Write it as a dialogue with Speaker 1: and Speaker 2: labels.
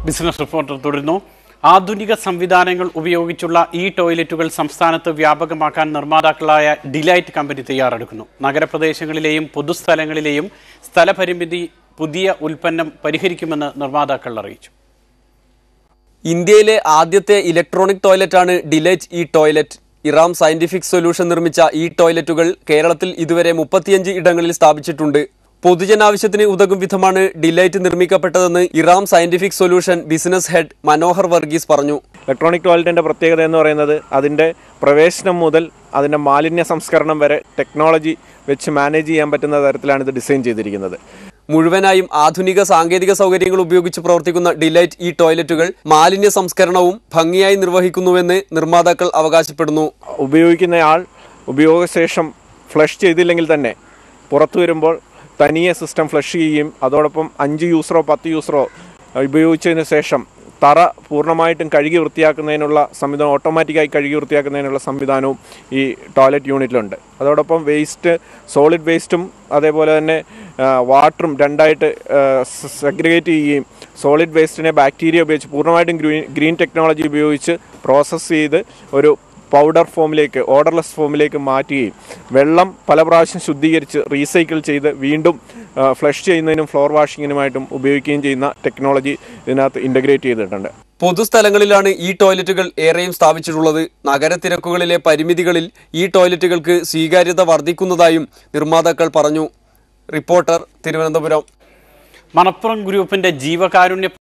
Speaker 1: business reporter തുടരുന്നു ആധുനിക സംവിധാനങ്ങൾ ഉപയോഗിച്ചുള്ള ഈ ടോയ്ലറ്റുകൾ സംസ്ഥാനത്ത് വ്യാപകമാക്കാൻ നിർമ്മാതാക്കളായ ഡിലൈറ്റ് കമ്പനി തയ്യാറെടുക്കുന്നു നഗരപ്രദേശങ്ങളിലെയും പൊതുസ്ഥലങ്ങളിലെയും സ്ഥലപരിമിതി പുതിയ ഉൽപ്പന്നം പരിഹരിക്കുമെന്ന് നിർമ്മാതാക്കൾ അറിയിച്ചു
Speaker 2: ഇന്ത്യയിലെ ആദ്യത്തെ ഇലക്ട്രോണിക് ടോയ്ലറ്റാണ് Delight e toilet Eram scientific solution നിർമ്മിച്ച ഈ ടോയ്ലറ്റുകൾ കേരളത്തിൽ ഇതുവരെ മുപ്പത്തിയഞ്ച് ഇടങ്ങളിൽ സ്ഥാപിച്ചിട്ടുണ്ട് പൊതുജനാവശ്യത്തിന് ഉതകും വിധമാണ് ഡിലൈറ്റ് നിർമ്മിക്കപ്പെട്ടതെന്ന് Eram scientific solution business head Manohar Varghese പറഞ്ഞു
Speaker 3: ഇലക്ട്രോണിക് ടോയ്ലറ്റിൻ്റെ പ്രത്യേകത എന്ന് പറയുന്നത് അതിൻ്റെ പ്രവേശനം മുതൽ അതിൻ്റെ മാലിന്യ സംസ്കരണം വരെ ടെക്നോളജി വെച്ച് മാനേജ് ചെയ്യാൻ പറ്റുന്ന തരത്തിലാണ് ഇത് ഡിസൈൻ ചെയ്തിരിക്കുന്നത്
Speaker 2: മുഴുവനായും ആധുനിക സാങ്കേതിക സൗകര്യങ്ങൾ ഉപയോഗിച്ച് പ്രവർത്തിക്കുന്ന ഡിലൈറ്റ് ഈ ടോയ്ലറ്റുകൾ മാലിന്യ സംസ്കരണവും ഭംഗിയായി നിർവഹിക്കുന്നുവെന്ന് നിർമ്മാതാക്കൾ അവകാശപ്പെടുന്നു
Speaker 3: ഉപയോഗിക്കുന്നയാൾ ഉപയോഗശേഷം ഫ്ലഷ് ചെയ്തില്ലെങ്കിൽ തന്നെ പുറത്തു വരുമ്പോൾ തനിയെ സിസ്റ്റം ഫ്ലഷ് ചെയ്യുകയും അതോടൊപ്പം അഞ്ച് യൂസറോ പത്ത് യൂസറോ ഉപയോഗിച്ചതിന് ശേഷം തറ പൂർണ്ണമായിട്ടും കഴുകി വൃത്തിയാക്കുന്നതിനുള്ള സംവിധാനം ഓട്ടോമാറ്റിക്കായി കഴുകി വൃത്തിയാക്കുന്നതിനുള്ള സംവിധാനവും ഈ ടോയ്ലറ്റ് യൂണിറ്റിലുണ്ട് അതോടൊപ്പം വേസ്റ്റ് സോളിഡ് വേസ്റ്റും അതേപോലെ തന്നെ വാട്ടറും രണ്ടായിട്ട് സെഗ്രിഗേറ്റ് ചെയ്യുകയും സോളിഡ് വേസ്റ്റിനെ ബാക്ടീരിയ ഉപയോഗിച്ച് പൂർണ്ണമായിട്ടും ഗ്രീൻ ഗ്രീൻ ടെക്നോളജി ഉപയോഗിച്ച് പ്രോസസ്സ് ചെയ്ത് ഒരു പൗഡർ ഫോമിലേക്ക് ഓർഡർലെസ് ഫോമിലേക്ക് മാറ്റുകയും വെള്ളം പല പ്രാവശ്യം ശുദ്ധീകരിച്ച് റീസൈക്കിൾ ചെയ്ത് വീണ്ടും ഫ്ലഷ് ചെയ്യുന്നതിനും ഫ്ലോർ വാഷിങ്ങിനുമായിട്ടും ഉപയോഗിക്കുകയും ചെയ്യുന്ന ടെക്നോളജി ഇതിനകത്ത് ഇൻ്റഗ്രേറ്റ് ചെയ്തിട്ടുണ്ട്
Speaker 2: പൊതുസ്ഥലങ്ങളിലാണ് ഈ ടോയ്ലറ്റുകൾ ഏറെയും സ്ഥാപിച്ചിട്ടുള്ളത് നഗരത്തിരക്കുകളിലെ പരിമിതികളിൽ ഈ ടോയ്ലറ്റുകൾക്ക് സ്വീകാര്യത വർദ്ധിക്കുന്നതായും നിർമ്മാതാക്കൾ പറഞ്ഞു റിപ്പോർട്ടർ തിരുവനന്തപുരം
Speaker 1: മണപ്പുറം ഗ്രൂപ്പിന്റെ ജീവകാരുണ്യ